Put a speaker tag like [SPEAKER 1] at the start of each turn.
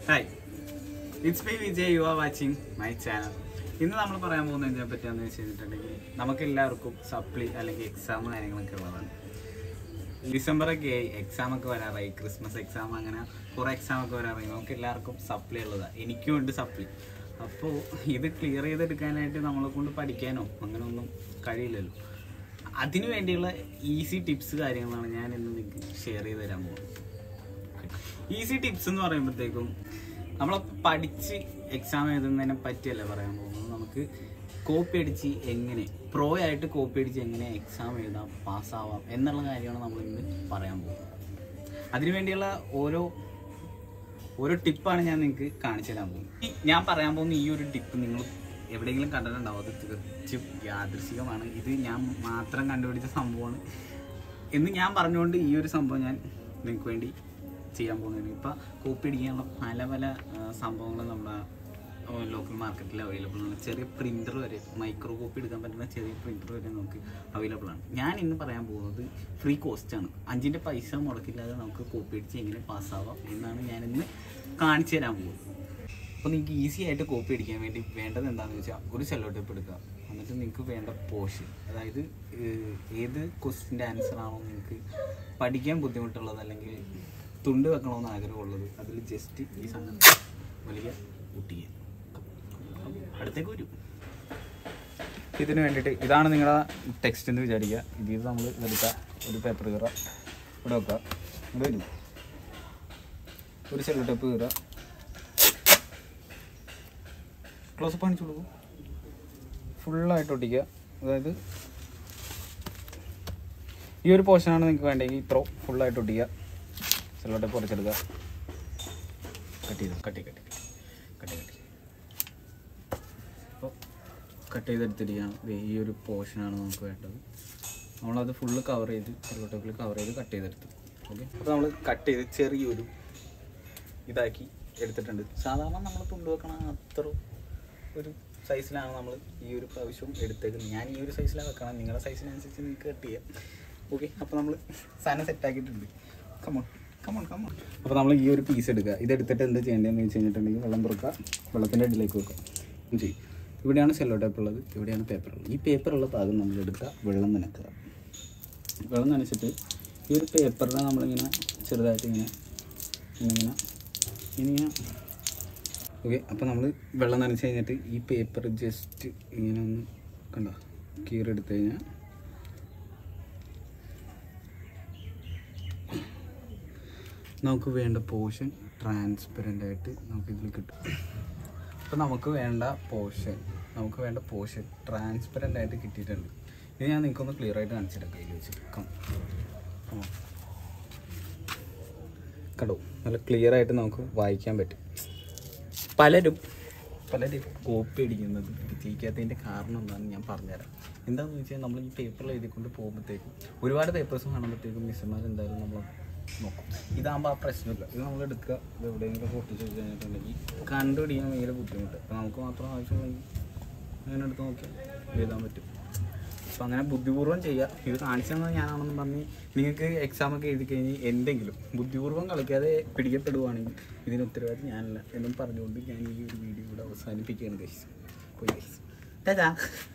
[SPEAKER 1] Hi it's me Vijay you are watching my channel ഇന്ന് നമ്മൾ പറയാൻ പോകുന്നതിനെ പറ്റിയാന്ന് വെച്ച് കഴിഞ്ഞിട്ടുണ്ടെങ്കിൽ നമുക്ക് എല്ലാവർക്കും സപ്ലി അല്ലെങ്കിൽ എക്സാം കാര്യങ്ങളൊക്കെ ഉള്ളതാണ് ഡിസംബറൊക്കെ ആയി എക്സാം ഒക്കെ വരാറായി ക്രിസ്മസ് എക്സാം അങ്ങനെ കുറേ എക്സാം ഒക്കെ വരാറായി നമുക്ക് എല്ലാവർക്കും സപ്ലി ഉള്ളതാണ് എനിക്കും ഉണ്ട് സപ്ലി അപ്പോൾ ഇത് ക്ലിയർ ചെയ്തെടുക്കാനായിട്ട് നമ്മളെ കൊണ്ട് പഠിക്കാനോ അങ്ങനെ ഒന്നും കഴിയില്ലല്ലോ അതിനു വേണ്ടിയുള്ള ഈസി ടിപ്സ് കാര്യങ്ങളാണ് ഞാൻ ഇന്ന് നിങ്ങൾക്ക് ഷെയർ ചെയ്ത് തരാൻ പോകുന്നത് ഈസി ടിപ്സ് എന്ന് പറയുമ്പോഴത്തേക്കും നമ്മൾ പഠിച്ച് എക്സാം എഴുതുന്നതിനെ പറ്റിയല്ല പറയാൻ പോകുന്നത് നമുക്ക് കോപ്പി അടിച്ച് എങ്ങനെ പ്രോ ആയിട്ട് കോപ്പി അടിച്ച് എങ്ങനെ എക്സാം എഴുതാം പാസ്സാവാം എന്നുള്ള കാര്യമാണ് നമ്മൾ ഇന്ന് പറയാൻ പോകുന്നത് അതിനുവേണ്ടിയുള്ള ഓരോ ഓരോ ടിപ്പാണ് ഞാൻ നിങ്ങൾക്ക് കാണിച്ചു തരാൻ പോകുന്നത് ഈ ഞാൻ പറയാൻ പോകുന്ന ഈ ഒരു ടിപ്പ് നിങ്ങൾ എവിടെയെങ്കിലും കണ്ടിട്ടുണ്ടാവും അത് തീർച്ചയായും യാദൃശികമാണ് ഇത് ഞാൻ മാത്രം കണ്ടുപിടിച്ച സംഭവമാണ് എന്ന് ഞാൻ പറഞ്ഞുകൊണ്ട് ഈ ഒരു സംഭവം ഞാൻ നിങ്ങൾക്ക് വേണ്ടി ചെയ്യാൻ പോകുന്നതാണ് ഇപ്പം കോപ്പി അടിക്കാനുള്ള പല പല സംഭവങ്ങൾ നമ്മുടെ ലോക്കൽ മാർക്കറ്റിൽ അവൈലബിൾ ആണ് ചെറിയ പ്രിൻ്റർ വരെ മൈക്രോ കോപ്പി എടുക്കാൻ പറ്റുന്ന ചെറിയ പ്രിൻ്റർ വരെ നമുക്ക് അവൈലബിൾ ആണ് ഞാൻ ഇന്ന് പറയാൻ പോകുന്നത് ഫ്രീ കോസ്റ്റ് ആണ് അഞ്ചിൻ്റെ പൈസ മുടക്കില്ലാതെ നമുക്ക് കോപ്പി അടിച്ച് എങ്ങനെ പാസ്സാവാം എന്നാണ് ഞാനിന്ന് കാണിച്ചു തരാൻ പോകുന്നത് അപ്പോൾ നിങ്ങൾക്ക് ഈസി ആയിട്ട് കോപ്പി അടിക്കാൻ വേണ്ടി വേണ്ടത് എന്താണെന്ന് വെച്ചാൽ ഒരു സെല്ലോ ടേപ്പ് എടുക്കുക എന്നിട്ട് നിങ്ങൾക്ക് വേണ്ട പോർഷൻ അതായത് ഏഹ്, ഏത് ക്വസ്റ്റിൻ്റെ ആൻസർ ആണോ നിങ്ങൾക്ക് പഠിക്കാൻ ബുദ്ധിമുട്ടുള്ളത് അല്ലെങ്കിൽ തുണ്ട് വെക്കണമെന്ന് ആഗ്രഹമുള്ളത് അതിൽ ജസ്റ്റ് ഈ സാധനം വലിയ ഒട്ടിക്കുക അടുത്തേക്ക് വരും ഇതിന് വേണ്ടിയിട്ട് ഇതാണ് നിങ്ങളുടെ ടെക്സ്റ്റ് എന്ന് വിചാരിക്കുക ഇതിൽ നമ്മൾ ഇതെടുക്കുക ഒരു പേപ്പർ കീറുക ഇവിടെ വെക്കുക ഇവിടെ വരും ഒരു സെല്ലോ ടേപ്പ് കീറുക ക്ലോസ് കാണിച്ചു കൊടുക്കും ഫുള്ളായിട്ട് ഒട്ടിക്കുക അതായത് ഈ ഒരു പോർഷനാണ് നിങ്ങൾക്ക് വേണ്ടെങ്കിൽ ഇത്രോ ഫുള്ളായിട്ട് ഒട്ടിക്കുക ചെല്ലോട്ടെ കുറച്ചെടുക്കുക കട്ട് ചെയ്ത് കട്ടി കട്ടി കട്ടി കട്ടി അപ്പോൾ കട്ട് ചെയ്തെടുത്തിരിക്കുകയാണ് ദേ ഈ ഒരു പോർഷനാണ് നമുക്ക് വേണ്ടത് നമ്മളത് ഫുള്ള് കവർ ചെയ്ത് ചെല്ലോട്ടേക്കിൽ കവർ ചെയ്ത് കട്ട് ചെയ്തെടുത്തു ഓക്കെ അപ്പോൾ നമ്മൾ കട്ട് ചെയ്ത് ചെറിയൊരു ഇതാക്കി എടുത്തിട്ടുണ്ട് സാധാരണ നമ്മൾ തുണ്ട് വെക്കണ അത്ര ഒരു സൈസിലാണ് നമ്മൾ ഈ ഒരു പ്രാവശ്യം എടുത്തേക്കുന്നത് ഞാൻ ഈ ഒരു സൈസിലാണ് വെക്കണം നിങ്ങളുടെ സൈസിനനുസരിച്ച് നിങ്ങൾക്ക് കട്ട് ചെയ്യാം ഓക്കെ അപ്പോൾ നമ്മൾ സാധനം സെറ്റ് ആക്കിയിട്ടുണ്ട് കമോൺ കമോൺ കമോൺ അപ്പോൾ നമ്മൾ ഈ ഒരു പീസ് എടുക്കുക ഇതെടുത്തിട്ട് എന്താ ചെയ്യേണ്ടതെന്ന് വെച്ച് കഴിഞ്ഞിട്ടുണ്ടെങ്കിൽ വെള്ളം തുറക്കുക വെള്ളത്തിൻ്റെ അടിയിലേക്ക് വെക്കുക ഇത് ചെയ്യും ഇവിടെയാണ് സെല്ലോ ടേപ്പ് ഉള്ളത് ഇവിടെയാണ് പേപ്പർ ഉള്ളത് ഈ പേപ്പറുള്ള ഭാഗം നമ്മൾ എടുക്കുക വെള്ളം നനക്കുക വെള്ളം നനച്ചിട്ട് ഈ ഒരു പേപ്പറിനെ നമ്മളിങ്ങനെ ചെറുതായിട്ട് ഇങ്ങനെ ഇങ്ങനെ ഇങ്ങനെ ഓക്കെ അപ്പോൾ നമ്മൾ വെള്ളം നനച്ച് കഴിഞ്ഞിട്ട് ഈ പേപ്പർ ജസ്റ്റ് ഇങ്ങനെ ഒന്ന് കണ്ട കീറെടുത്ത് കഴിഞ്ഞാൽ നമുക്ക് വേണ്ട പോർഷൻ ട്രാൻസ്പെറൻ്റ് ആയിട്ട് നമുക്ക് ഇതിൽ കിട്ടും അപ്പോൾ നമുക്ക് വേണ്ട പോർഷൻ നമുക്ക് വേണ്ട പോർഷൻ ട്രാൻസ്പെറൻ്റ് ആയിട്ട് കിട്ടിയിട്ടുണ്ട് ഇത് ഞാൻ നിങ്ങൾക്കൊന്ന് ക്ലിയർ ആയിട്ട് കാണിച്ചിട്ട് കയ്യിൽ വെച്ചിട്ട് കം കം. കണ്ടോ നല്ല ക്ലിയർ ആയിട്ട് നമുക്ക് വായിക്കാൻ പറ്റും പലരും പലരും കോപ്പി അടിക്കുന്നത് വിജയിക്കാത്തതിൻ്റെ കാരണം എന്താണെന്ന് ഞാൻ പറഞ്ഞുതരാം എന്താണെന്ന് വെച്ചാൽ നമ്മൾ ഈ പേപ്പറിൽ എഴുതിക്കൊണ്ട് പോകുമ്പോഴത്തേക്കും ഒരുപാട് പേപ്പേഴ്സ് കാണുമ്പോഴത്തേക്കും മിസ്സന്മാർ എന്തായാലും നമ്മൾ നോക്കും ഇതാകുമ്പോൾ ആ പ്രശ്നമില്ല ഇത് നമ്മൾ എടുക്കുക ഇത് എവിടെയെങ്കിലും പൊട്ടിച്ച് വെച്ച് കഴിഞ്ഞിട്ടുണ്ടെങ്കിൽ കണ്ടുപിടിക്കാൻ ഭയങ്കര ബുദ്ധിമുട്ട് അപ്പോൾ നമുക്ക് മാത്രം ആവശ്യമുണ്ടെങ്കിൽ അങ്ങനെ എടുത്ത് നോക്കിയാൽ എഴുതാൻ പറ്റും അപ്പോൾ അങ്ങനെ ബുദ്ധിപൂർവ്വം ചെയ്യുക ഇത് കാണിച്ചു തന്നത് ഞാനാണെന്ന് പറഞ്ഞ് നിങ്ങൾക്ക് എക്സാം ഒക്കെ എഴുതി കഴിഞ്ഞ് എന്തെങ്കിലും ബുദ്ധിപൂർവ്വം കളിക്കാതെ പിടിക്കപ്പെടുവാണെങ്കിൽ ഇതിന് ഉത്തരവാദിത്വം ഞാനല്ല എന്നും പറഞ്ഞുകൊണ്ട് ഞാൻ ഈ ഒരു വീഡിയോ ഇവിടെ അവസാനിപ്പിക്കുകയാണ് ഗൈസ് പോയി ഗൈസ് ടാറ്റാ